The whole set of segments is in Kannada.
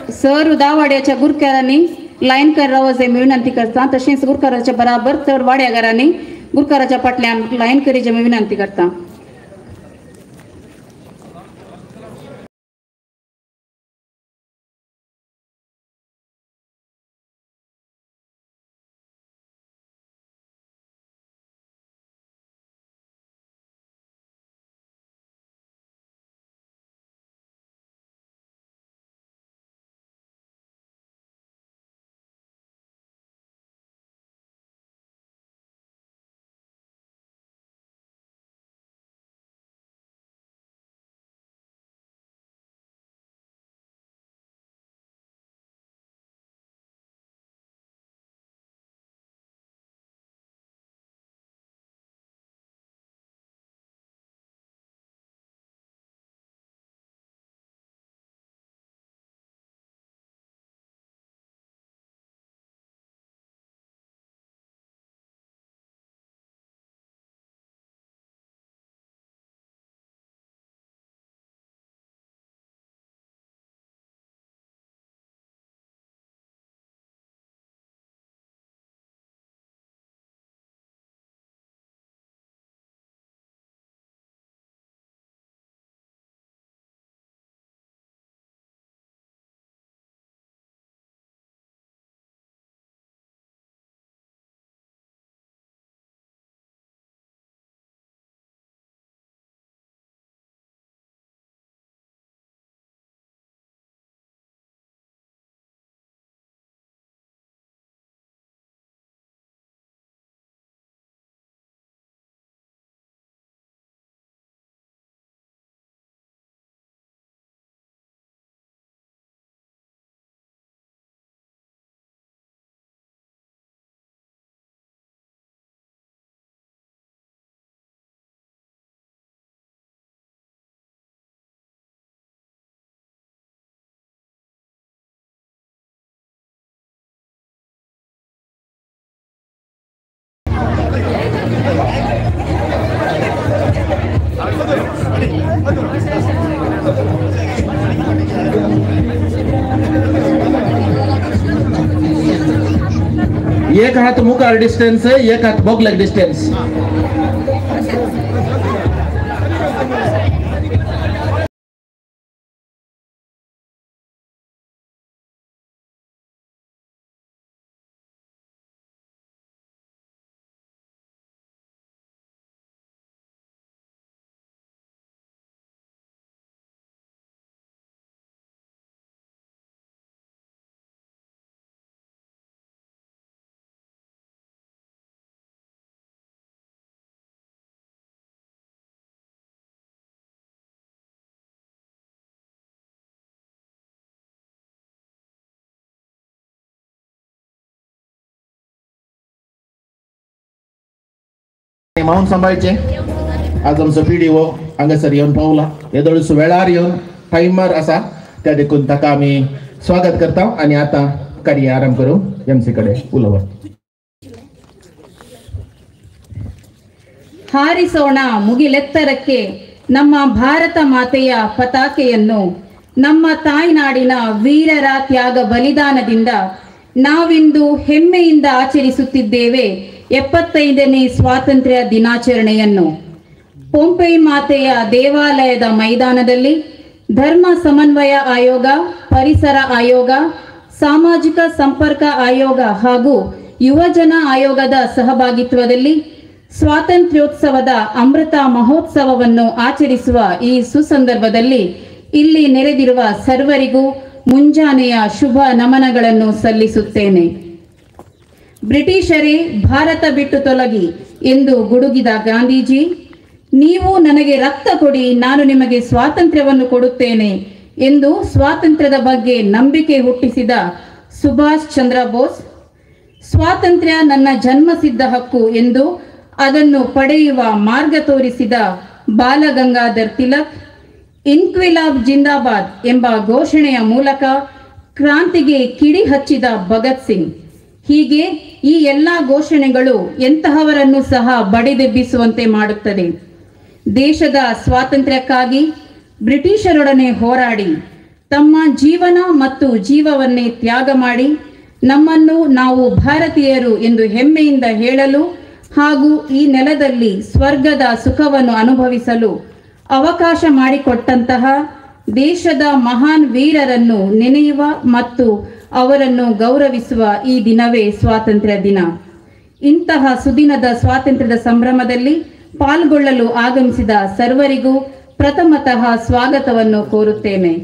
सर दावाड्याच्या गुरकारांनी लाईन करावं असे मी विनंती करता तसेच गुरकाराच्या बराबर चड वाड्यागारांनी गुरकाराच्या पाटल्यान लाईन करीचे मी विनंती करता एक हात मुखार डिस्टन्स एक हात बोगलक डिस्टन्स माऊन सांभाळचे आज आमचो पिडीओ हांगासर येवन पावला येदोळस वेळार येवन टायमार आसा त्या देखून ताका आमी स्वागत करता आनी आतां कार्य आराम करूं एमसी कडेन उलोवप ಹಾರಿಸೋಣ ಮುಗಿಲೆತ್ತರಕ್ಕೆ ನಮ್ಮ ಭಾರತ ಮಾತೆಯ ಪತಾಕೆಯನ್ನು ನಮ್ಮ ತಾಯ್ನಾಡಿನ ವೀರರ ತ್ಯಾಗ ಬಲಿದಾನದಿಂದ ನಾವಿಂದು ಹೆಮ್ಮೆಯಿಂದ ಆಚರಿಸುತ್ತಿದ್ದೇವೆ ಎಪ್ಪತ್ತೈದನೇ ಸ್ವಾತಂತ್ರ್ಯ ದಿನಾಚರಣೆಯನ್ನು ಪೊಂಪೈ ಮಾತೆಯ ದೇವಾಲಯದ ಮೈದಾನದಲ್ಲಿ ಧರ್ಮ ಸಮನ್ವಯ ಆಯೋಗ ಪರಿಸರ ಆಯೋಗ ಸಾಮಾಜಿಕ ಸಂಪರ್ಕ ಆಯೋಗ ಹಾಗೂ ಯುವಜನ ಆಯೋಗದ ಸಹಭಾಗಿತ್ವದಲ್ಲಿ ಸ್ವಾತಂತ್ರ್ಯೋತ್ಸವದ ಅಮೃತ ಮಹೋತ್ಸವವನ್ನು ಆಚರಿಸುವ ಈ ಸುಸಂದರ್ಭದಲ್ಲಿ ಇಲ್ಲಿ ನೆರೆದಿರುವ ಸರ್ವರಿಗೂ ಮುಂಜಾನೆಯ ಶುಭ ನಮನಗಳನ್ನು ಸಲ್ಲಿಸುತ್ತೇನೆ ಬ್ರಿಟಿಷರೇ ಭಾರತ ಬಿಟ್ಟು ತೊಲಗಿ ಎಂದು ಗುಡುಗಿದ ಗಾಂಧೀಜಿ ನೀವು ನನಗೆ ರಕ್ತ ಕೊಡಿ ನಾನು ನಿಮಗೆ ಸ್ವಾತಂತ್ರ್ಯವನ್ನು ಕೊಡುತ್ತೇನೆ ಎಂದು ಸ್ವಾತಂತ್ರ್ಯದ ಬಗ್ಗೆ ನಂಬಿಕೆ ಹುಟ್ಟಿಸಿದ ಸುಭಾಷ್ ಚಂದ್ರ ಬೋಸ್ ಸ್ವಾತಂತ್ರ್ಯ ನನ್ನ ಜನ್ಮಸಿದ್ಧ ಹಕ್ಕು ಎಂದು ಅದನ್ನು ಪಡೆಯುವ ಮಾರ್ಗ ತೋರಿಸಿದ ಬಾಲಗಂಗಾಧರ್ ತಿಲಕ್ ಇನ್ಕ್ವಿಲಾಬ್ ಜಿಂದಾಬಾದ್ ಎಂಬ ಘೋಷಣೆಯ ಮೂಲಕ ಕ್ರಾಂತಿಗೆ ಕಿಡಿ ಹಚ್ಚಿದ ಭಗತ್ ಸಿಂಗ್ ಹೀಗೆ ಈ ಎಲ್ಲ ಘೋಷಣೆಗಳು ಎಂತಹವರನ್ನು ಸಹ ಬಡಿದೆಬ್ಬಿಸುವಂತೆ ಮಾಡುತ್ತದೆ ದೇಶದ ಸ್ವಾತಂತ್ರ್ಯಕ್ಕಾಗಿ ಬ್ರಿಟಿಷರೊಡನೆ ಹೋರಾಡಿ ತಮ್ಮ ಜೀವನ ಮತ್ತು ಜೀವವನ್ನೇ ತ್ಯಾಗ ಮಾಡಿ ನಮ್ಮನ್ನು ನಾವು ಭಾರತೀಯರು ಎಂದು ಹೆಮ್ಮೆಯಿಂದ ಹೇಳಲು ಹಾಗೂ ಈ ನೆಲದಲ್ಲಿ ಸ್ವರ್ಗದ ಸುಖವನ್ನು ಅನುಭವಿಸಲು ಅವಕಾಶ ಮಾಡಿಕೊಟ್ಟಂತಹ ದೇಶದ ಮಹಾನ್ ವೀರರನ್ನು ನೆನೆಯುವ ಮತ್ತು ಅವರನ್ನು ಗೌರವಿಸುವ ಈ ದಿನವೇ ಸ್ವಾತಂತ್ರ್ಯ ದಿನ ಇಂತಹ ಸುದಿನದ ಸ್ವಾತಂತ್ರ್ಯದ ಸಂಭ್ರಮದಲ್ಲಿ ಪಾಲ್ಗೊಳ್ಳಲು ಆಗಮಿಸಿದ ಸರ್ವರಿಗೂ ಪ್ರಥಮತಃ ಸ್ವಾಗತವನ್ನು ಕೋರುತ್ತೇನೆ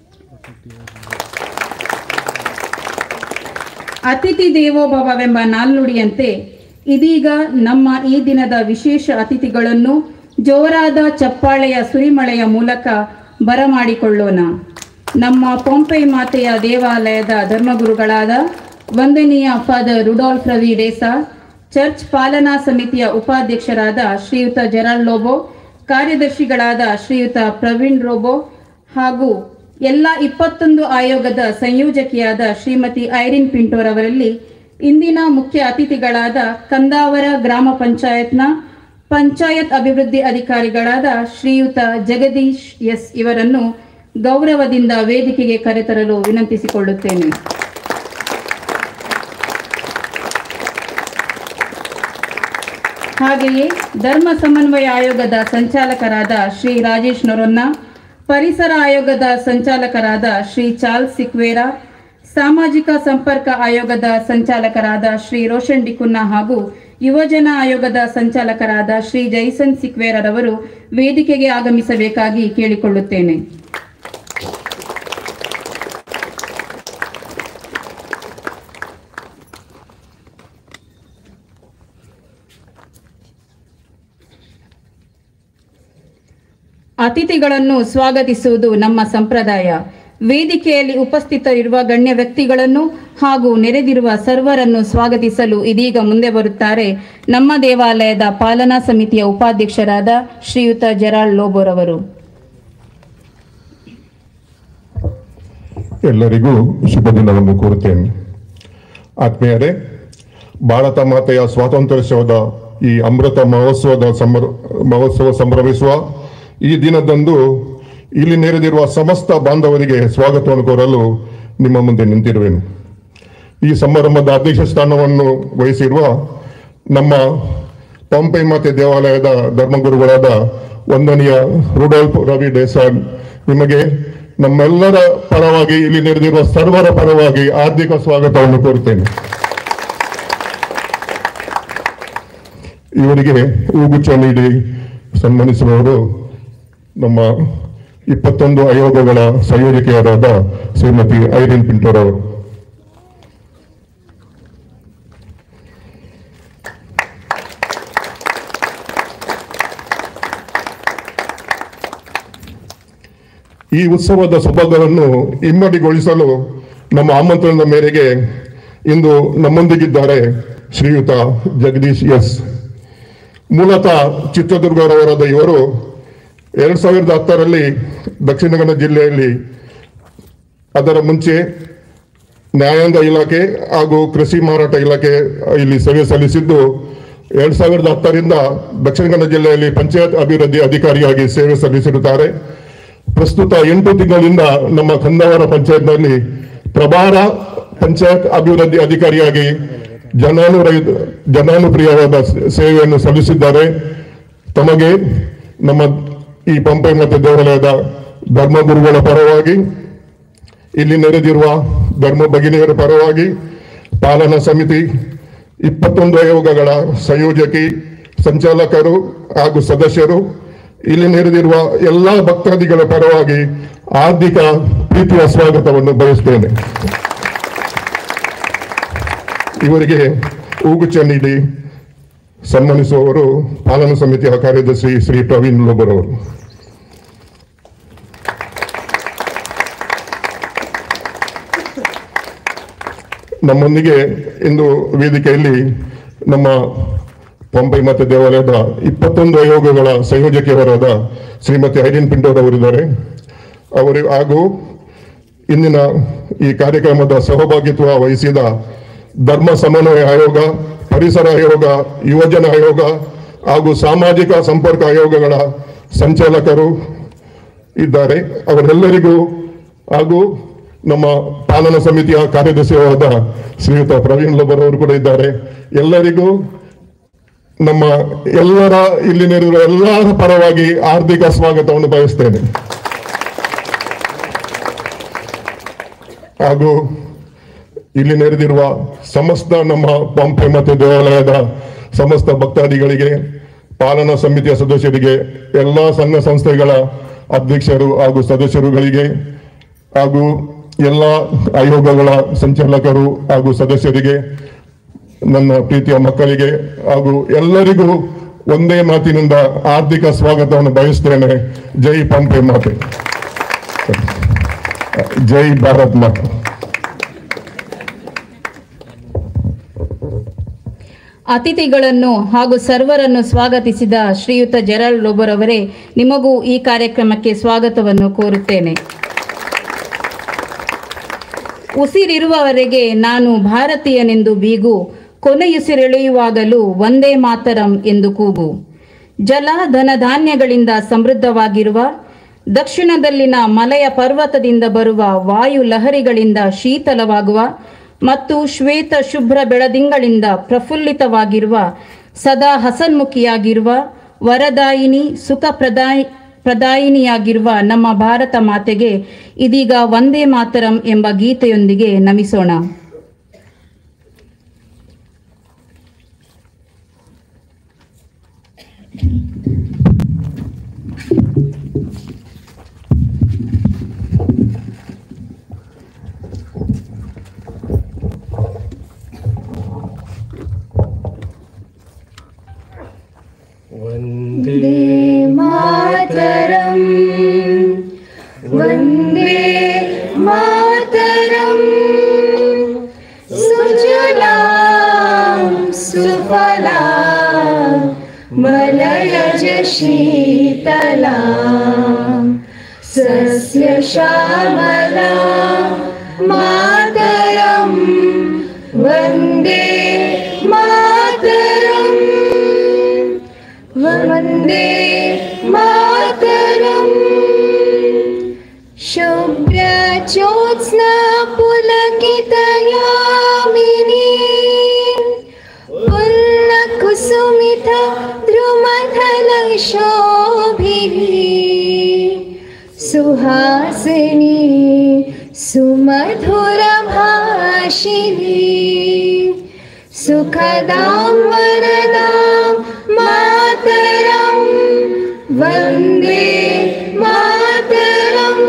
ಅತಿಥಿ ದೇವೋಭವವೆಂಬ ನಾಲ್ನುಡಿಯಂತೆ ಇದೀಗ ನಮ್ಮ ಈ ದಿನದ ವಿಶೇಷ ಅತಿಥಿಗಳನ್ನು ಜೋರಾದ ಚಪ್ಪಾಳೆಯ ಸುರಿಮಳೆಯ ಮೂಲಕ ಬರಮಾಡಿಕೊಳ್ಳೋಣ ನಮ್ಮ ಪೊಂಪೈ ಮಾತೆಯ ದೇವಾಲಯದ ಧರ್ಮಗುರುಗಳಾದ ವಂದನೀಯ father Rudolph Ravi D'Sa church ಪಾಲನಾ ಸಮಿತಿಯ ಉಪಾಧ್ಯಕ್ಷರಾದ ಶ್ರೀಯುತ ಜೆರಾಲ್ಡ್ ಲೋಬೋ ಕಾರ್ಯದರ್ಶಿಗಳಾದ ಶ್ರೀಯುತ ಪ್ರವೀಣ್ ರೋಬೋ ಹಾಗೂ ಎಲ್ಲ ಇಪ್ಪತ್ತೊಂದು ಆಯೋಗದ ಸಂಯೋಜಕಿಯಾದ ಶ್ರೀಮತಿ ಐರಿನ್ ಪಿಂಟೋರವರಲ್ಲಿ ಇಂದಿನ ಮುಖ್ಯ ಅತಿಥಿಗಳಾದ ಕಂದಾವರ ಗ್ರಾಮ ಪಂಚಾಯತ್ನ ಪಂಚಾಯತ್ ಅಭಿವೃದ್ಧಿ ಅಧಿಕಾರಿಗಳಾದ ಶ್ರೀಯುತ ಜಗದೀಶ್ ಎಸ್ ಇವರನ್ನು ಗೌರವದಿಂದ ವೇದಿಕೆಗೆ ಕರೆತರಲು ವಿನಂತಿಸಿಕೊಳ್ಳುತ್ತೇನೆ ಹಾಗೆಯೇ ಧರ್ಮ ಸಮನ್ವಯ ಆಯೋಗದ ಸಂಚಾಲಕರಾದ ಶ್ರೀ ರಾಜೇಶ್ ನೊರೊನ್ನ ಪರಿಸರ ಆಯೋಗದ ಸಂಚಾಲಕರಾದ ಶ್ರೀ ಚಾರ್ಲ್ಸ್ ಸಿಕ್ವೇರಾ ಸಾಮಾಜಿಕ ಸಂಪರ್ಕ ಆಯೋಗದ ಸಂಚಾಲಕರಾದ ಶ್ರೀ ರೋಷನ್ ಡಿಕುನ್ನ ಹಾಗೂ ಯುವಜನ ಆಯೋಗದ ಸಂಚಾಲಕರಾದ ಶ್ರೀ ಜೈಸನ್ ಸಿಕ್ವೇರರವರು ವೇದಿಕೆಗೆ ಆಗಮಿಸಬೇಕಾಗಿ ಕೇಳಿಕೊಳ್ಳುತ್ತೇನೆ ಅತಿಥಿಗಳನ್ನು ಸ್ವಾಗತಿಸುವುದು ನಮ್ಮ ಸಂಪ್ರದಾಯ ವೇದಿಕೆಯಲ್ಲಿ ಉಪಸ್ಥಿತರಿರುವ ಗಣ್ಯ ವ್ಯಕ್ತಿಗಳನ್ನು ಹಾಗೂ ನೆರೆದಿರುವ ಸರ್ವರನ್ನು ಸ್ವಾಗತಿಸಲು ಇದೀಗ ಮುಂದೆ ಬರುತ್ತಾರೆ ನಮ್ಮ ದೇವಾಲಯದ ಪಾಲನಾ ಸಮಿತಿಯ ಉಪಾಧ್ಯಕ್ಷರಾದ ಶ್ರೀಯುತ ಜೆರಾಲ್ಡ್ ಲೋಬೋರವರು ಎಲ್ಲರಿಗೂ ಶುಭ ದಿನವನ್ನು ಕೋರುತ್ತೇನೆ ಆತ್ಮೀಯರೇ ಭಾರತ ಮಾತೆಯ ಸ್ವಾತಂತ್ರ್ಯೋತ್ಸವದ ಈ ಅಮೃತ ಮಹೋತ್ಸವದ ಸಂಭ್ರ ಮಹೋತ್ಸವ ಸಂಭ್ರಮಿಸುವ ಈ ದಿನದಂದು ಇಲ್ಲಿ ನೆರೆದಿರುವ ಸಮಸ್ತ ಬಾಂಧವರಿಗೆ ಸ್ವಾಗತವನ್ನು ಕೋರಲು ನಿಮ್ಮ ಮುಂದೆ ನಿಂತಿರುವೆನು ಈ ಸಮಾರಂಭದ ಅಧ್ಯಕ್ಷ ಸ್ಥಾನವನ್ನು ವಹಿಸಿರುವ ನಮ್ಮ ಪಂಪೈ ಮಾತೆ ದೇವಾಲಯದ ಧರ್ಮಗುರುಗಳಾದ ವಂದನೀಯ ರುಡಾಲ್ಫ್ ರವಿ ಡೇಸಾನ್ ನಿಮಗೆ ನಮ್ಮೆಲ್ಲರ ಪರವಾಗಿ ಇಲ್ಲಿ ನೆರೆದಿರುವ ಸರ್ವರ ಪರವಾಗಿ ಆರ್ಥಿಕ ಸ್ವಾಗತವನ್ನು ಕೋರುತ್ತೇನೆ ಇವರಿಗೆ ಹೂಗುಚ್ಛ ನೀಡಿ ಸನ್ಮಾನಿಸುವವರು ನಮ್ಮ ಇಪ್ಪತ್ತೊಂದು ಆಯೋಗಗಳ ಸಂಯೋಜಕಿಯರಾದ ಶ್ರೀಮತಿ ಐರಿನ್ ಪಿಂಟೋರ್ ಅವರು ಈ ಉತ್ಸವದ ಸೌಭಾಗ್ಯವನ್ನು ಇಮ್ಮಡಿಗೊಳಿಸಲು ನಮ್ಮ ಆಮಂತ್ರಣದ ಮೇರೆಗೆ ಇಂದು ನಮ್ಮೊಂದಿಗಿದ್ದಾರೆ ಶ್ರೀಯುತ ಜಗದೀಶ್ ಎಸ್ ಮೂಲತಃ ಚಿತ್ರದುರ್ಗರವರಾದ ಇವರು ಎರಡ್ ಸಾವಿರದ ಹತ್ತರಲ್ಲಿ ದಕ್ಷಿಣ ಕನ್ನಡ ಜಿಲ್ಲೆಯಲ್ಲಿ ಅದರ ಮುಂಚೆ ನ್ಯಾಯಾಂಗ ಇಲಾಖೆ ಹಾಗೂ ಕೃಷಿ ಮಾರಾಟ ಇಲಾಖೆ ಇಲ್ಲಿ ಸೇವೆ ಸಲ್ಲಿಸಿದ್ದು ಎರಡ್ ಸಾವಿರದ ಹತ್ತರಿಂದ ದಕ್ಷಿಣ ಕನ್ನಡ ಜಿಲ್ಲೆಯಲ್ಲಿ ಪಂಚಾಯತ್ ಅಭಿವೃದ್ಧಿ ಅಧಿಕಾರಿಯಾಗಿ ಸೇವೆ ಸಲ್ಲಿಸಿರುತ್ತಾರೆ ಪ್ರಸ್ತುತ ಎಂಟು ತಿಂಗಳಿಂದ ನಮ್ಮ ಕಂದಾವರ ಪಂಚಾಯತ್ನಲ್ಲಿ ಪ್ರಭಾರ ಪಂಚಾಯತ್ ಅಭಿವೃದ್ಧಿ ಅಧಿಕಾರಿಯಾಗಿ ಜನಾನುರಹಿತ ಜನಾನುಪ್ರಿಯವಾದ ಸೇವೆಯನ್ನು ಸಲ್ಲಿಸಿದ್ದಾರೆ ತಮಗೆ ನಮ್ಮ ಈ ಪಂಪೈ ಮತ್ತು ದೇವಾಲಯದ ಧರ್ಮಗುರುಗಳ ಪರವಾಗಿ ಇಲ್ಲಿ ನೆರೆದಿರುವ ಧರ್ಮ ಭಗಿನಿಯರ ಪರವಾಗಿ ಪಾಲನಾ ಸಮಿತಿ ಇಪ್ಪತ್ತೊಂದು ಆಯೋಗಗಳ ಸಂಯೋಜಕಿ ಸಂಚಾಲಕರು ಹಾಗೂ ಸದಸ್ಯರು ಇಲ್ಲಿ ನೆರೆದಿರುವ ಎಲ್ಲಾ ಭಕ್ತಾದಿಗಳ ಪರವಾಗಿ ಆರ್ಥಿಕ ಪ್ರೀತಿಯ ಸ್ವಾಗತವನ್ನು ಬಯಸ್ತೇನೆ ಇವರಿಗೆ ಹೂಗುಚ್ಛ ನೀಡಿ ಸನ್ಮಾನಿಸುವವರು ಪಾಲನಾ ಸಮಿತಿಯ ಕಾರ್ಯದರ್ಶಿ ಶ್ರೀ ಪ್ರವೀಣ್ ಲೋಬರ್ ಅವರು ನಮ್ಮೊಂದಿಗೆ ಇಂದು ವೇದಿಕೆಯಲ್ಲಿ ನಮ್ಮ ಪಂಪೈ ಮತ್ತು ದೇವಾಲಯದ ಇಪ್ಪತ್ತೊಂದು ಆಯೋಗಗಳ ಸಂಯೋಜಕಿಯರಾದ ಶ್ರೀಮತಿ ಐರಿನ್ ಪಿಂಟೋರ್ ಅವರಿದ್ದಾರೆ ಅವರು ಹಾಗೂ ಇಂದಿನ ಈ ಕಾರ್ಯಕ್ರಮದ ಸಹಭಾಗಿತ್ವ ವಹಿಸಿದ ಧರ್ಮ ಸಮನ್ವಯ ಆಯೋಗ ಪರಿಸರ ಆಯೋಗ ಯುವಜನ ಆಯೋಗ ಹಾಗೂ ಸಾಮಾಜಿಕ ಸಂಪರ್ಕ ಆಯೋಗಗಳ ಸಂಚಾಲಕರು ಇದ್ದಾರೆ ಅವರೆಲ್ಲರಿಗೂ ಹಾಗೂ ನಮ್ಮ ಪಾಲನಾ ಸಮಿತಿಯ ಕಾರ್ಯದರ್ಶಿಯಾದ ಶ್ರೀಯುತ ಪ್ರವೀಣ್ ಲೋಬರ್ ಅವರು ಕೂಡ ಇದ್ದಾರೆ ಎಲ್ಲರಿಗೂ ನಮ್ಮ ಎಲ್ಲರ ಇಲ್ಲಿ ನೆರೆದಿರುವ ಎಲ್ಲರ ಪರವಾಗಿ ಆರ್ಥಿಕ ಸ್ವಾಗತವನ್ನು ಬಯಸ್ತೇನೆ ಹಾಗೂ ಇಲ್ಲಿ ನೆರೆದಿರುವ ಸಮಸ್ತ ನಮ್ಮ ಪಂಪೆ ಮತ್ತು ದೇವಾಲಯದ ಸಮಸ್ತ ಭಕ್ತಾದಿಗಳಿಗೆ ಪಾಲನಾ ಸಮಿತಿಯ ಸದಸ್ಯರಿಗೆ ಎಲ್ಲ ಸಂಘ ಸಂಸ್ಥೆಗಳ ಅಧ್ಯಕ್ಷರು ಹಾಗೂ ಸದಸ್ಯರುಗಳಿಗೆ ಹಾಗೂ ಎಲ್ಲ ಆಯೋಗಗಳ ಸಂಚಾಲಕರು ಹಾಗೂ ಸದಸ್ಯರಿಗೆ ನನ್ನ ಪ್ರೀತಿಯ ಮಕ್ಕಳಿಗೆ ಹಾಗೂ ಎಲ್ಲರಿಗೂ ಒಂದೇ ಮಾತಿನಿಂದ ಆರ್ಥಿಕ ಸ್ವಾಗತವನ್ನು ಬಯಸ್ತೇನೆ ಜೈ ಪಂಪೆ ಮಾತೆ ಜೈ ಭಾರತ್ ಮಾತೆ ಅತಿಥಿಗಳನ್ನು ಹಾಗೂ ಸರ್ವರನ್ನು ಸ್ವಾಗತಿಸಿದ ಶ್ರೀಯುತ ಜೆರಾಲ್ಡ್ ಲೋಬರ್ ಅವರೇ ನಿಮಗೂ ಈ ಕಾರ್ಯಕ್ರಮಕ್ಕೆ ಸ್ವಾಗತವನ್ನು ಕೋರುತ್ತೇನೆ ಉಸಿರಿರುವವರೆಗೆ ನಾನು ಭಾರತೀಯನೆಂದು ಬೀಗು ಕೊನೆಯುಸಿರೆಳೆಯುವಾಗಲೂ ಒಂದೇ ಮಾತರಂ ಎಂದು ಕೂಗು ಜಲ ಧನ ಧಾನ್ಯಗಳಿಂದ ಸಮೃದ್ಧವಾಗಿರುವ ದಕ್ಷಿಣದಲ್ಲಿನ ಮಲಯ ಪರ್ವತದಿಂದ ಬರುವ ವಾಯು ಲಹರಿಗಳಿಂದ ಶೀತಲವಾಗುವ ಮತ್ತು ಶ್ವೇತ ಶುಭ್ರ ಬೆಳದಿಂಗಳಿಂದ ಪ್ರಫುಲ್ಲಿತವಾಗಿರುವ ಸದಾ ಹಸನ್ಮುಖಿಯಾಗಿರುವ ವರದಾಯಿನಿ ಸುಖ ಪ್ರದಾಯಿ ಪ್ರದಾಯಿನಿಯಾಗಿರುವ ನಮ್ಮ ಭಾರತ ಮಾತೆಗೆ ಇದೀಗ ಒಂದೇ ಮಾತರಂ ಎಂಬ ಗೀತೆಯೊಂದಿಗೆ ನಮಿಸೋಣ वन्दे मातरम् वन्दे मातरम् सुजलां सुफला मलयज शीतला सस्यश्यामला मातरम् वन्दे मातरम् वन्दे मातरम् शुभ्रज्योत्स्ना पुलकितयामिनी पुल्लकुसुमित द्रुमधलशोभिः सुहासिनी सुमधुरभाषिणी सुखदां वरदां मातरं वन्दे मातरम्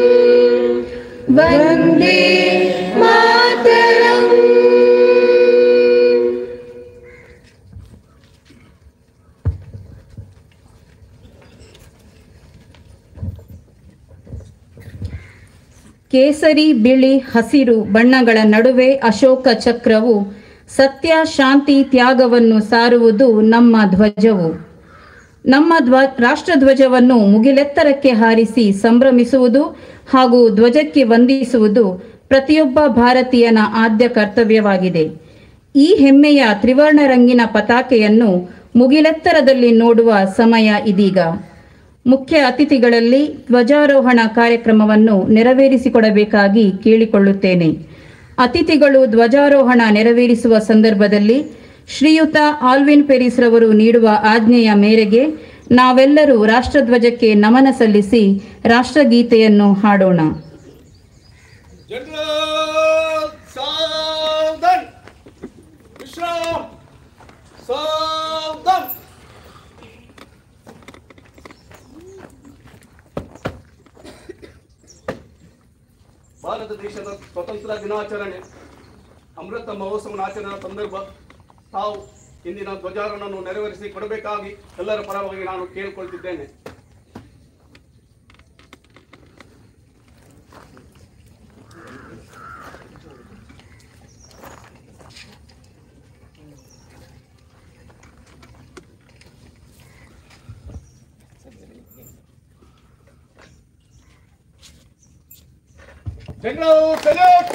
वन्दे मातरम् ಕೇಸರಿ ಬಿಳಿ ಹಸಿರು ಬಣ್ಣಗಳ ನಡುವೆ ಅಶೋಕ ಚಕ್ರವು ಸತ್ಯ ಶಾಂತಿ ತ್ಯಾಗವನ್ನು ಸಾರುವುದು ನಮ್ಮ ಧ್ವಜವು ನಮ್ಮ ಧ್ವ ರಾಷ್ಟ್ರಧ್ವಜವನ್ನು ಮುಗಿಲೆತ್ತರಕ್ಕೆ ಹಾರಿಸಿ ಸಂಭ್ರಮಿಸುವುದು ಹಾಗೂ ಧ್ವಜಕ್ಕೆ ವಂದಿಸುವುದು ಪ್ರತಿಯೊಬ್ಬ ಭಾರತೀಯನ ಆದ್ಯ ಕರ್ತವ್ಯವಾಗಿದೆ ಈ ಹೆಮ್ಮೆಯ ತ್ರಿವರ್ಣ ರಂಗಿನ ಪತಾಕೆಯನ್ನು ಮುಗಿಲೆತ್ತರದಲ್ಲಿ ನೋಡುವ ಸಮಯ ಇದೀಗ ಮುಖ್ಯ ಅತಿಥಿಗಳಲ್ಲಿ ಧ್ವಜಾರೋಹಣ ಕಾರ್ಯಕ್ರಮವನ್ನು ನೆರವೇರಿಸಿಕೊಡಬೇಕಾಗಿ ಕೇಳಿಕೊಳ್ಳುತ್ತೇನೆ ಅತಿಥಿಗಳು ಧ್ವಜಾರೋಹಣ ನೆರವೇರಿಸುವ ಸಂದರ್ಭದಲ್ಲಿ ಶ್ರೀಯುತ ಆಲ್ವಿನ್ ಪೆರಿಸ್ ರವರು ನೀಡುವ ಆಜ್ಞೆಯ ಮೇರೆಗೆ ನಾವೆಲ್ಲರೂ ರಾಷ್ಟ್ರಧ್ವಜಕ್ಕೆ ನಮನ ಸಲ್ಲಿಸಿ ರಾಷ್ಟ್ರಗೀತೆಯನ್ನು ಹಾಡೋಣ General Southern Vishram Southern Bharat ದೇಶದ ಸ್ವತಂತ್ರ ದಿನಾಚರಣೆ ಅಮೃತ ಮಹೋತ್ಸವ ಆಚರಣೆ ಸಂದರ್ಭ ತಾವು ಇಂದಿನ ಧ್ವಜಾರೋಹಣವನ್ನು ನೆರವೇರಿಸಿ ಕೊಡಬೇಕಾಗಿ ಎಲ್ಲರ ಪರವಾಗಿ ನಾನು ಕೇಳಿಕೊಳ್ತಿದ್ದೇನೆ General salute!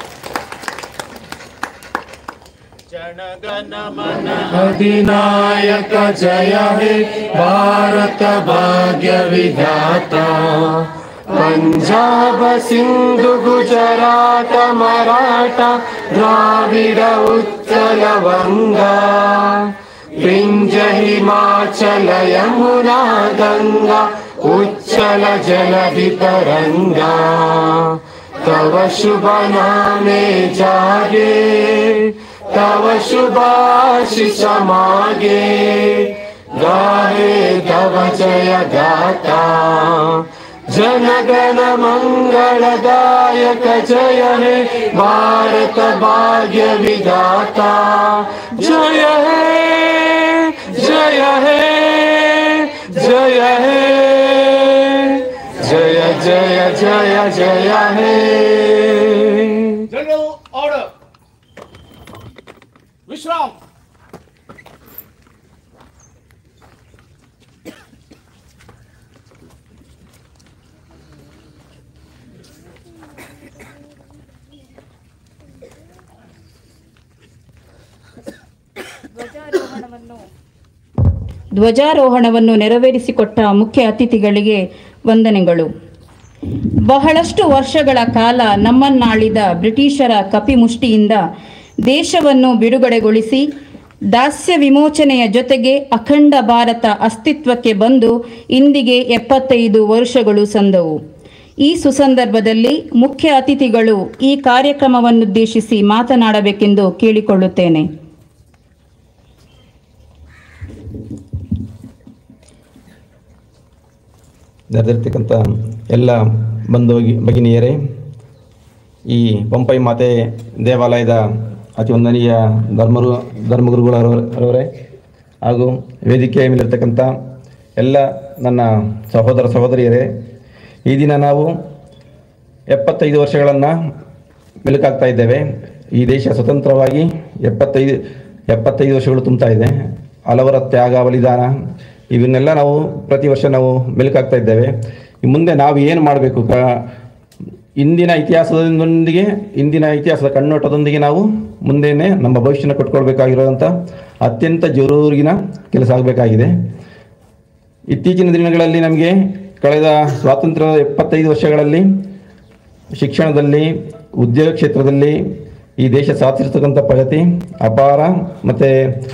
अधिनायक जय हे भारत भाग्य विधाता ಪಂಜಾಬ ಸಿಂಧು ಗುಜರಾತ ಮರಾಠ ದ್ರಾವಿಡ ಉಚ್ಚಲ ವಂಗ ವಿಂಜ ಹಿಮಾಚಲ ಯಮುನಾ ಗಂಗಾ ಉಚ್ಚಲ ಜಲಧಿ ತರಂಗಾ तव शुभ नामे जागे तव शुभाशिष मागे गाहे तव जय गाता जनगण मङ्गलदायक जय हे भारत भाग्य विधाता जय हे जय हे जय हे जय जय जय जय हे ಜನರಲ್ ಆರ್ಡರ್ ವಿಶ್ರಾಮ್ ಧ್ವಜಾರೋಹಣವನ್ನು ನೆರವೇರಿಸಿಕೊಟ್ಟ ಮುಖ್ಯ ಅತಿಥಿಗಳಿಗೆ ವಂದನೆಗಳು ಬಹಳಷ್ಟು ವರ್ಷಗಳ ಕಾಲ ನಮ್ಮನ್ನಾಳಿದ ಬ್ರಿಟಿಷರ ಕಪಿಮುಷ್ಟಿಯಿಂದ ದೇಶವನ್ನು ಬಿಡುಗಡೆಗೊಳಿಸಿ ದಾಸ್ಯ ವಿಮೋಚನೆಯ ಜೊತೆಗೆ ಅಖಂಡ ಭಾರತ ಅಸ್ತಿತ್ವಕ್ಕೆ ಬಂದು ಇಂದಿಗೆ ಎಪ್ಪತ್ತೈದು ವರ್ಷಗಳು ಸಂದವು ಈ ಸುಸಂದರ್ಭದಲ್ಲಿ ಮುಖ್ಯ ಅತಿಥಿಗಳು ಈ ಕಾರ್ಯಕ್ರಮವನ್ನುದ್ದೇಶಿಸಿ ಮಾತನಾಡಬೇಕೆಂದು ಕೇಳಿಕೊಳ್ಳುತ್ತೇನೆ ನೆರೆದಿರ್ತಕ್ಕಂಥ ಎಲ್ಲ ಬಂಧು ಭಗಿನಿಯರೇ ಈ ಪಂಪೈ ಮಾತೆ ದೇವಾಲಯದ ಅತಿ ವಂದನೀಯ ಧರ್ಮರು ಧರ್ಮಗುರುಗಳವರವರೇ ಹಾಗೂ ವೇದಿಕೆಯ ಮೇಲಿರ್ತಕ್ಕಂಥ ಎಲ್ಲ ನನ್ನ ಸಹೋದರ ಸಹೋದರಿಯರೇ ಈ ದಿನ ನಾವು ಎಪ್ಪತ್ತೈದು ವರ್ಷಗಳನ್ನು ಮೆಲುಕಾಗ್ತಾ ಇದ್ದೇವೆ ಈ ದೇಶ ಸ್ವತಂತ್ರವಾಗಿ ಎಪ್ಪತ್ತೈದು ಎಪ್ಪತ್ತೈದು ವರ್ಷಗಳು ತುಂಬ್ತಾ ಇದೆ ಹಲವರ ತ್ಯಾಗ ಬಲಿದಾನ ಇವನ್ನೆಲ್ಲ ನಾವು ಪ್ರತಿ ವರ್ಷ ನಾವು ಮೆಲುಕಾಗ್ತಾ ಇದ್ದೇವೆ ಈ ಮುಂದೆ ನಾವು ಏನು ಮಾಡಬೇಕು ಕ ಇಂದಿನ ಇತಿಹಾಸದೊಂದಿಗೆ ಇಂದಿನ ಇತಿಹಾಸದ ಕಣ್ಣೋಟದೊಂದಿಗೆ ನಾವು ಮುಂದೆನೇ ನಮ್ಮ ಭವಿಷ್ಯನ ಕಟ್ಕೊಳ್ಬೇಕಾಗಿರೋಂಥ ಅತ್ಯಂತ ಜರೂರಿನ ಕೆಲಸ ಆಗಬೇಕಾಗಿದೆ ಇತ್ತೀಚಿನ ದಿನಗಳಲ್ಲಿ ನಮಗೆ ಕಳೆದ ಸ್ವಾತಂತ್ರ್ಯದ ಎಪ್ಪತ್ತೈದು ವರ್ಷಗಳಲ್ಲಿ ಶಿಕ್ಷಣದಲ್ಲಿ ಉದ್ಯೋಗ ಕ್ಷೇತ್ರದಲ್ಲಿ ಈ ದೇಶ ಸಾಧಿಸಿರ್ತಕ್ಕಂಥ ಪ್ರಗತಿ ಅಪಾರ ಮತ್ತು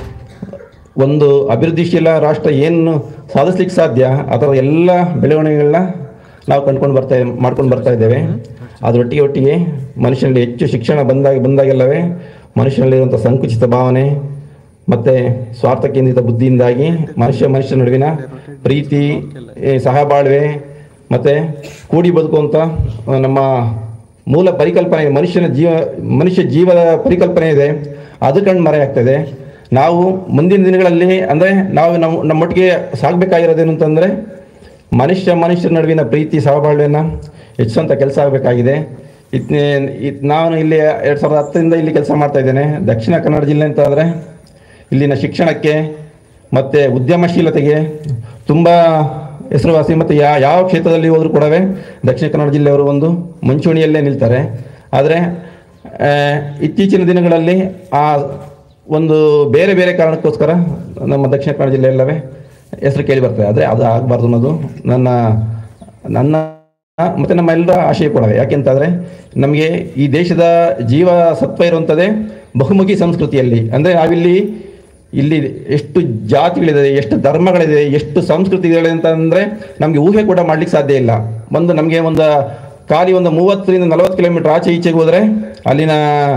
ಒಂದು ಅಭಿವೃದ್ಧಿಶೀಲ ರಾಷ್ಟ್ರ ಏನು ಸಾಧಿಸ್ಲಿಕ್ಕೆ ಸಾಧ್ಯ ಅದರ ಎಲ್ಲ ಬೆಳವಣಿಗೆಗಳನ್ನ ನಾವು ಕಂಡುಕೊಂಡು ಬರ್ತಾ ಮಾಡ್ಕೊಂಡು ಬರ್ತಾ ಇದ್ದೇವೆ ಅದರೊಟ್ಟಿಗೆ ಒಟ್ಟಿಗೆ ಮನುಷ್ಯನಲ್ಲಿ ಹೆಚ್ಚು ಶಿಕ್ಷಣ ಬಂದಾಗ ಬಂದಾಗೆಲ್ಲವೇ ಮನುಷ್ಯನಲ್ಲಿರುವಂಥ ಸಂಕುಚಿತ ಭಾವನೆ ಮತ್ತು ಸ್ವಾರ್ಥ ಕೇಂದ್ರಿತ ಬುದ್ಧಿಯಿಂದಾಗಿ ಮನುಷ್ಯ ಮನುಷ್ಯ ನಡುವಿನ ಪ್ರೀತಿ ಈ ಸಹಬಾಳ್ವೆ ಮತ್ತು ಕೂಡಿ ಬದುಕುವಂಥ ಆ, ನಮ್ಮ ಮೂಲ ಪರಿಕಲ್ಪನೆ ಇದೆ. ಮನುಷ್ಯನ ಜೀವ ಮನುಷ್ಯ ಜೀವದ ಪರಿಕಲ್ಪನೆ ಇದೆ ಅದು ಕಣ್ಣು ಮರೆಯಾಗ್ತದೆ ನಾವು ಮುಂದಿನ ದಿನಗಳಲ್ಲಿ ಅಂದರೆ ನಾವು ನಮ್ಮ ನಮ್ಮೊಟ್ಟಿಗೆ ಸಾಗಬೇಕಾಗಿರೋದೇನು ಅಂತಂದರೆ ಮನುಷ್ಯ ಮನುಷ್ಯರ ನಡುವಿನ ಪ್ರೀತಿ ಸಹಬಾಳ್ವೆಯನ್ನು ಹೆಚ್ಚಿಸುವಂಥ ಕೆಲಸ ಆಗಬೇಕಾಗಿದೆ ಇತ್ ಇತ್ ನಾನು ಇಲ್ಲಿ ಎರಡು ಸಾವಿರದ ಹತ್ತರಿಂದ ಇಲ್ಲಿ ಕೆಲಸ ಮಾಡ್ತಾ ಇದ್ದೇನೆ ದಕ್ಷಿಣ ಕನ್ನಡ ಜಿಲ್ಲೆ ಅಂತ ಅಂದರೆ ಇಲ್ಲಿನ ಶಿಕ್ಷಣಕ್ಕೆ ಮತ್ತು ಉದ್ಯಮಶೀಲತೆಗೆ ತುಂಬ ಹೆಸರುವಾಸಿ ಮತ್ತು ಯಾ ಯಾವ ಕ್ಷೇತ್ರದಲ್ಲಿ ಹೋದರೂ ಕೂಡ ದಕ್ಷಿಣ ಕನ್ನಡ ಜಿಲ್ಲೆಯವರು ಒಂದು ಮುಂಚೂಣಿಯಲ್ಲೇ ನಿಲ್ತಾರೆ ಆದರೆ ಆ, ಇತ್ತೀಚಿನ ದಿನಗಳಲ್ಲಿ ಆ ಒಂದು ಬೇರೆ ಬೇರೆ ಕಾರಣಕ್ಕೋಸ್ಕರ ನಮ್ಮ ದಕ್ಷಿಣ ಕನ್ನಡ ಜಿಲ್ಲೆಯಲ್ಲವೇ ಹೆಸರು ಕೇಳಿ ಬರ್ತದೆ ಆದರೆ ಅದು ಆಗಬಾರ್ದು ಅನ್ನೋದು ನನ್ನ ನನ್ನ ಮತ್ತು ನಮ್ಮ ಎಲ್ಲರ ಆಶಯ ಕೂಡ ಯಾಕೆಂತಂದರೆ ನಮಗೆ ಈ ದೇಶದ ಜೀವ ಸತ್ವ ಇರುವಂಥದ್ದೇ ಬಹುಮುಖಿ ಸಂಸ್ಕೃತಿಯಲ್ಲಿ ಅಂದರೆ ನಾವಿಲ್ಲಿ ಇಲ್ಲಿ ಎಷ್ಟು ಜಾತಿಗಳಿದೆ ಎಷ್ಟು ಧರ್ಮಗಳಿದೆ ಎಷ್ಟು ಸಂಸ್ಕೃತಿಗಳಿದೆ ಅಂತಂದರೆ ನಮಗೆ ಊಹೆ ಕೂಡ ಮಾಡ್ಲಿಕ್ಕೆ ಸಾಧ್ಯ ಇಲ್ಲ ಒಂದು ನಮಗೆ ಒಂದು ಖಾಲಿ ಒಂದು ಮೂವತ್ತರಿಂದ ನಲವತ್ತು ಕಿಲೋಮೀಟರ್ ಆಚೆ ಈಚೆಗೆ ಹೋದರೆ ಅಲ್ಲಿನ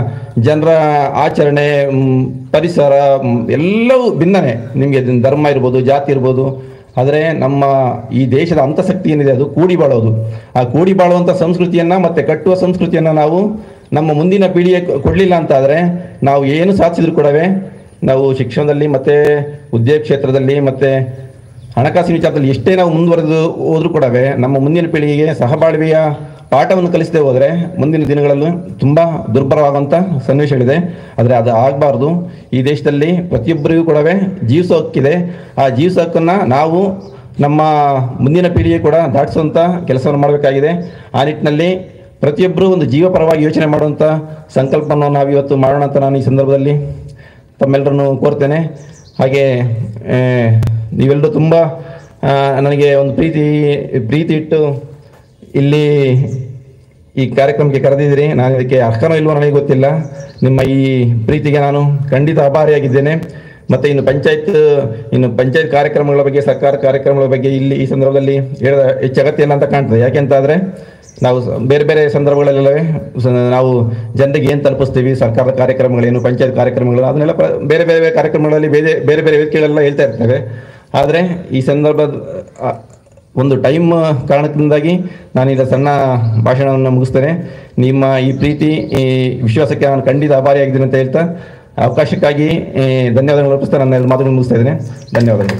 ಜನರ ಆಚರಣೆ ಮ್, ಪರಿಸರ ಮ್, ಎಲ್ಲವೂ ಭಿನ್ನನೇ ನಿಮಗೆ ಧರ್ಮ ಇರ್ಬೋದು ಜಾತಿ ಇರ್ಬೋದು ಆದರೆ ನಮ್ಮ ಈ ದೇಶದ ಅಂತಸಕ್ತಿ ಏನಿದೆ ಅದು ಕೂಡಿ ಬಾಳೋದು ಆ ಕೂಡಿ ಬಾಳುವಂಥ ಸಂಸ್ಕೃತಿಯನ್ನು ಮತ್ತು ಕಟ್ಟುವ ಸಂಸ್ಕೃತಿಯನ್ನು ನಾವು ನಮ್ಮ ಮುಂದಿನ ಪೀಳಿಗೆ ಕೊಡಲಿಲ್ಲ ಅಂತಾದರೆ ನಾವು ಏನು ಸಾಧಿಸಿದ್ರು ಕೂಡವೇ ನಾವು ಶಿಕ್ಷಣದಲ್ಲಿ ಮತ್ತು ಉದ್ಯೋಗ ಕ್ಷೇತ್ರದಲ್ಲಿ ಮತ್ತು ಹಣಕಾಸಿನ ವಿಚಾರದಲ್ಲಿ ಎಷ್ಟೇ ನಾವು ಮುಂದುವರೆದು ಹೋದ್ರೂ ಕೂಡ ನಮ್ಮ ಮುಂದಿನ ಪೀಳಿಗೆಗೆ ಸಹಬಾಳ್ವೆಯ ಪಾಠವನ್ನು ಕಲಿಸದೆ ಹೋದರೆ ಮುಂದಿನ ದಿನಗಳಲ್ಲೂ ತುಂಬ ದುರ್ಬಲವಾಗುವಂಥ ಸನ್ನಿವೇಶಗಳಿದೆ ಆದರೆ ಅದು ಆಗಬಾರ್ದು ಈ ದೇಶದಲ್ಲಿ ಪ್ರತಿಯೊಬ್ಬರಿಗೂ ಕೂಡ ಜೀವಿಸೋ ಹಕ್ಕಿದೆ ಆ ಜೀವಿಸೋ ಹಕ್ಕನ್ನು ನಾವು ನಮ್ಮ ಮುಂದಿನ ಪೀಳಿಗೆ ಕೂಡ ದಾಟಿಸುವಂಥ ಕೆಲಸವನ್ನು ಮಾಡಬೇಕಾಗಿದೆ ಆ ನಿಟ್ಟಿನಲ್ಲಿ ಪ್ರತಿಯೊಬ್ಬರೂ ಒಂದು ಜೀವಪರವಾಗಿ ಯೋಚನೆ ಮಾಡುವಂಥ ಸಂಕಲ್ಪವನ್ನು ನಾವು ಇವತ್ತು ಮಾಡೋಣ ಅಂತ ನಾನು ಈ ಸಂದರ್ಭದಲ್ಲಿ ತಮ್ಮೆಲ್ಲರನ್ನು ಕೋರ್ತೇನೆ ಹಾಗೆ ಆ, ನೀವೆಲ್ಲರೂ ತುಂಬ ಆ, ನನಗೆ ಒಂದು ಪ್ರೀತಿ ಪ್ರೀತಿ ಇಟ್ಟು ಇಲ್ಲಿ ಈ ಕಾರ್ಯಕ್ರಮಕ್ಕೆ ಕರೆದಿದ್ದೀರಿ ನಾನು ಇದಕ್ಕೆ ಅರ್ಹನೋ ಇಲ್ವೋ ನನಗೆ ಗೊತ್ತಿಲ್ಲ ನಿಮ್ಮ ಈ ಪ್ರೀತಿಗೆ ನಾನು ಖಂಡಿತ ಆಭಾರಿಯಾಗಿದ್ದೇನೆ ಮತ್ತೆ ಇನ್ನು ಪಂಚಾಯತ್ ಇನ್ನು ಪಂಚಾಯತ್ ಕಾರ್ಯಕ್ರಮಗಳ ಬಗ್ಗೆ ಸರ್ಕಾರ ಕಾರ್ಯಕ್ರಮಗಳ ಬಗ್ಗೆ ಇಲ್ಲಿ ಈ ಸಂದರ್ಭದಲ್ಲಿ ಹೇಳದ ಹೆಚ್ಚು ಅಗತ್ಯ ಇಲ್ಲ ಅಂತ ಕಾಣ್ತದೆ ಯಾಕೆಂತಾದ್ರೆ ನಾವು ಸ- ಬೇರೆ ಬೇರೆ ಸಂದರ್ಭಗಳಲ್ಲವೇ ಸ- ನಾವು ಜನರಿಗೆ ಏನು ತಲುಪಿಸ್ತೀವಿ ಸರ್ಕಾರದ ಕಾರ್ಯಕ್ರಮಗಳೇನು ಪಂಚಾಯತ್ ಕಾರ್ಯಕ್ರಮಗಳು ಅದನ್ನೆಲ್ಲ ಪ್ರ- ಬೇರೆ ಬೇರೆ ಕಾರ್ಯಕ್ರಮಗಳಲ್ಲಿ ಬೇರೆ ಬೇರೆ ಬೇರೆ ವೇದಿಕೆಗಳೆಲ್ಲ ಹೇಳ್ತಾ ಇರ್ತೇವೆ ಆದರೆ ಈ ಸಂದರ್ಭದ ಆ, ಒಂದು ಟೈಮ್ ಕಾರಣದಿಂದಾಗಿ ನಾನೀಗ ಸಣ್ಣ ಭಾಷಣವನ್ನು ಮುಗಿಸ್ತೇನೆ ನಿಮ್ಮ ಈ ಪ್ರೀತಿ ಈ ವಿಶ್ವಾಸಕ್ಕೆ ನಾನು ಖಂಡಿತ ಆಭಾರಿಯಾಗಿದ್ದೀನಿ ಅಂತ ಹೇಳ್ತಾ ಅವಕಾಶಕ್ಕಾಗಿ ಈ, ಧನ್ಯವಾದಗಳು ಅರ್ಪಿಸ್ತಾ ನನ್ನ ಎರಡು ಮಾತುಗಳನ್ನು ಮುಗಿಸ್ತಾ ಇದ್ದೇನೆ ಧನ್ಯವಾದಗಳು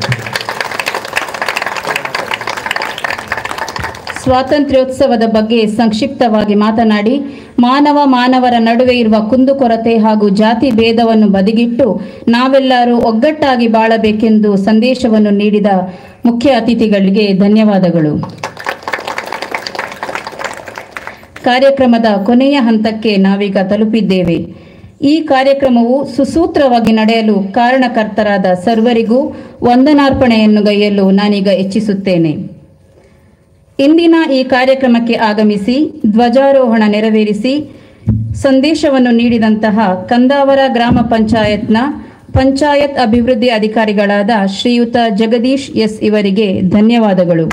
ಸ್ವಾತಂತ್ರ್ಯೋತ್ಸವದ ಬಗ್ಗೆ ಸಂಕ್ಷಿಪ್ತವಾಗಿ ಮಾತನಾಡಿ ಮಾನವ ಮಾನವರ ನಡುವೆ ಇರುವ ಕುಂದುಕೊರತೆ ಹಾಗೂ ಜಾತಿ ಭೇದವನ್ನು ಬದಿಗಿಟ್ಟು ನಾವೆಲ್ಲರೂ ಒಗ್ಗಟ್ಟಾಗಿ ಬಾಳಬೇಕೆಂದು ಸಂದೇಶವನ್ನು ನೀಡಿದ ಮುಖ್ಯ ಅತಿಥಿಗಳಿಗೆ ಧನ್ಯವಾದಗಳು ಕಾರ್ಯಕ್ರಮದ ಕೊನೆಯ ಹಂತಕ್ಕೆ ನಾವೀಗ ತಲುಪಿದ್ದೇವೆ ಈ ಕಾರ್ಯಕ್ರಮವು ಸುಸೂತ್ರವಾಗಿ ನಡೆಯಲು ಕಾರಣಕರ್ತರಾದ ಸರ್ವರಿಗೂ ವಂದನಾರ್ಪಣೆಯನ್ನು ಗೈಯಲು ನಾನೀಗ ಇಚ್ಛಿಸುತ್ತೇನೆ ಇಂದಿನ ಈ ಕಾರ್ಯಕ್ರಮಕ್ಕೆ ಆಗಮಿಸಿ ಧ್ವಜಾರೋಹಣ ನೆರವೇರಿಸಿ ಸಂದೇಶವನ್ನು ನೀಡಿದಂತಹ ಕಂದಾವರ ಗ್ರಾಮ ಪಂಚಾಯತ್ನ ಪಂಚಾಯತ್ ಅಭಿವೃದ್ಧಿ ಅಧಿಕಾರಿಗಳಾದ ಶ್ರೀಯುತ ಜಗದೀಶ್ ಎಸ್ ಇವರಿಗೆ ಧನ್ಯವಾದಗಳು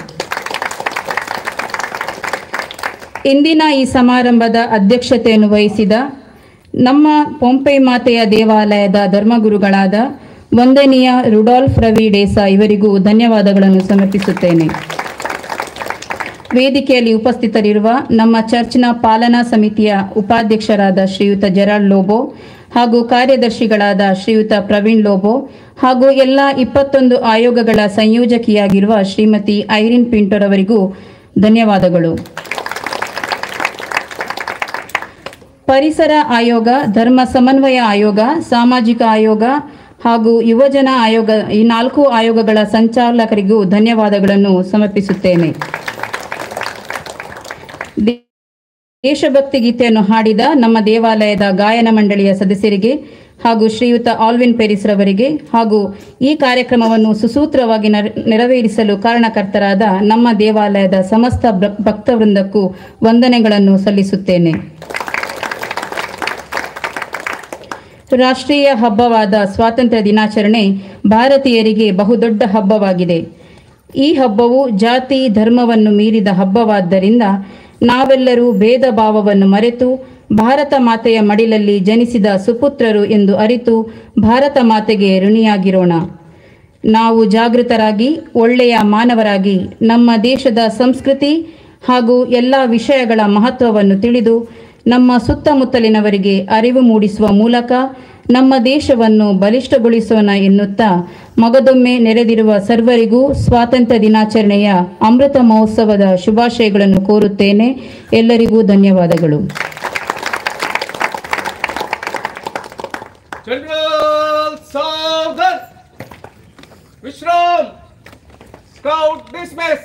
ಇಂದಿನ ಈ ಸಮಾರಂಭದ ಅಧ್ಯಕ್ಷತೆಯನ್ನು ವಹಿಸಿದ ನಮ್ಮ ಪೊಂಪೆ ಮಾತೆಯ ದೇವಾಲಯದ ಧರ್ಮಗುರುಗಳಾದ ವಂದನೀಯ ರುಡಾಲ್ಫ್ ರವಿ ಡೇಸಾ ಇವರಿಗೂ ಧನ್ಯವಾದಗಳನ್ನು ಸಮರ್ಪಿಸುತ್ತೇನೆ ವೇದಿಕೆಯಲ್ಲಿ ಉಪಸ್ಥಿತರಿರುವ ನಮ್ಮ ಚರ್ಚ್ನ ಪಾಲನಾ ಸಮಿತಿಯ ಉಪಾಧ್ಯಕ್ಷರಾದ ಶ್ರೀಯುತ ಜೆರಾಲ್ಡ್ ಲೋಬೋ ಹಾಗೂ ಕಾರ್ಯದರ್ಶಿಗಳಾದ ಶ್ರೀಯುತ ಪ್ರವೀಣ್ ಲೋಬೋ ಹಾಗೂ ಎಲ್ಲ ಇಪ್ಪತ್ತೊಂದು ಆಯೋಗಗಳ ಸಂಯೋಜಕಿಯಾಗಿರುವ ಶ್ರೀಮತಿ ಐರಿನ್ ಪಿಂಟೋರವರಿಗೂ ಧನ್ಯವಾದಗಳು ಪರಿಸರ ಆಯೋಗ ಧರ್ಮ ಸಮನ್ವಯ ಆಯೋಗ ಸಾಮಾಜಿಕ ಆಯೋಗ ಹಾಗೂ ಯುವಜನ ಆಯೋಗ ಈ ನಾಲ್ಕು ಆಯೋಗಗಳ ಸಂಚಾಲಕರಿಗೂ ಧನ್ಯವಾದಗಳನ್ನು ಸಮರ್ಪಿಸುತ್ತೇನೆ ದೇ- ದೇಶಭಕ್ತಿ ಗೀತೆಯನ್ನು ಹಾಡಿದ ನಮ್ಮ ದೇವಾಲಯದ ಗಾಯನ ಮಂಡಳಿಯ ಸದಸ್ಯರಿಗೆ ಹಾಗೂ ಶ್ರೀಯುತ ಆಲ್ವಿನ್ ಪೆರಿಸ್ ರವರಿಗೆ ಹಾಗೂ ಈ ಕಾರ್ಯಕ್ರಮವನ್ನು ಸುಸೂತ್ರವಾಗಿ ನರ- ನೆರವೇರಿಸಲು ಕಾರಣಕರ್ತರಾದ ನಮ್ಮ ದೇವಾಲಯದ ಸಮಸ್ತ ಭಕ್- ಭಕ್ತವೃಂದಕ್ಕೂ ವಂದನೆಗಳನ್ನು ಸಲ್ಲಿಸುತ್ತೇನೆ ರಾಷ್ಟ್ರೀಯ ಹಬ್ಬವಾದ ಸ್ವಾತಂತ್ರ್ಯ ದಿನಾಚರಣೆ ಭಾರತೀಯರಿಗೆ ಬಹುದೊಡ್ಡ ಹಬ್ಬವಾಗಿದೆ ಈ ಹಬ್ಬವು ಜಾತಿ ಧರ್ಮವನ್ನು ಮೀರಿದ ಹಬ್ಬವಾದ್ದರಿಂದ ನಾವೆಲ್ಲರೂ ಭೇದ ಭಾವವನ್ನು ಮರೆತು ಭಾರತ ಮಾತೆಯ ಮಡಿಲಲ್ಲಿ ಜನಿಸಿದ ಸುಪುತ್ರರು ಎಂದು ಅರಿತು ಭಾರತ ಮಾತೆಗೆ ಋಣಿಯಾಗಿರೋಣ ನಾವು ಜಾಗೃತರಾಗಿ ಒಳ್ಳೆಯ ಮಾನವರಾಗಿ ನಮ್ಮ ದೇಶದ ಸಂಸ್ಕೃತಿ ಹಾಗೂ ಎಲ್ಲ ವಿಷಯಗಳ ಮಹತ್ವವನ್ನು ತಿಳಿದು ನಮ್ಮ ಸುತ್ತಮುತ್ತಲಿನವರಿಗೆ ಅರಿವು ಮೂಡಿಸುವ ಮೂಲಕ ನಮ್ಮ ದೇಶವನ್ನು ಬಲಿಷ್ಠಗೊಳಿಸೋಣ ಎನ್ನುತ್ತಾ ಮಗದೊಮ್ಮೆ ನೆರೆದಿರುವ ಸರ್ವರಿಗೂ ಸ್ವಾತಂತ್ರ್ಯ ದಿನಾಚರಣೆಯ ಅಮೃತ ಮಹೋತ್ಸವದ ಶುಭಾಶಯಗಳನ್ನು ಕೋರುತ್ತೇನೆ ಎಲ್ಲರಿಗೂ ಧನ್ಯವಾದಗಳು General Southern Vishram Scout dismiss